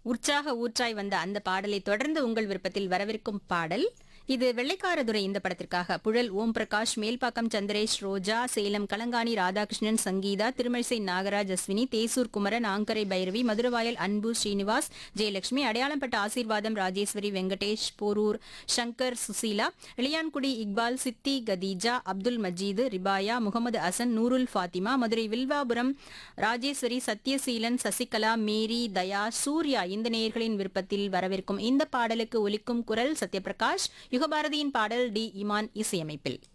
உற்சாக ஊற்றாய் வந்த அந்த பாடலை தொடர்ந்து உங்கள் விருப்பத்தில் வரவிருக்கும் பாடல் இது வெள்ளைக்காரதுரை இந்த படத்திற்காக புழல் ஓம் பிரகாஷ் மேல்பாக்கம் சந்திரேஷ் ரோஜா சேலம் கலங்காணி ராதாகிருஷ்ணன் சங்கீதா திருமழிசை நாகராஜ் அஸ்வினி தேசூர் குமரன் ஆங்கரை பைரவி மதுரவாயல் அன்பு ஸ்ரீனிவாஸ் ஜெயலட்சுமி அடையாளம்பட்ட ஆசீர்வாதம் ராஜேஸ்வரி வெங்கடேஷ் போரூர் சங்கர் சுசீலா இளையான்குடி இக்பால் சித்தி கதீஜா அப்துல் மஜீது ரிபாயா முகமது அசன் நூருல் ஃபாத்திமா மதுரை வில்வாபுரம் ராஜேஸ்வரி சத்யசீலன் சசிகலா மேரி தயா சூர்யா இந்த நேயர்களின் விருப்பத்தில் வரவிருக்கும் இந்த பாடலுக்கு ஒலிக்கும் குரல் சத்யபிரகாஷ் யுகபாரதியின் பாடல் டி இமான் இசையமைப்பில்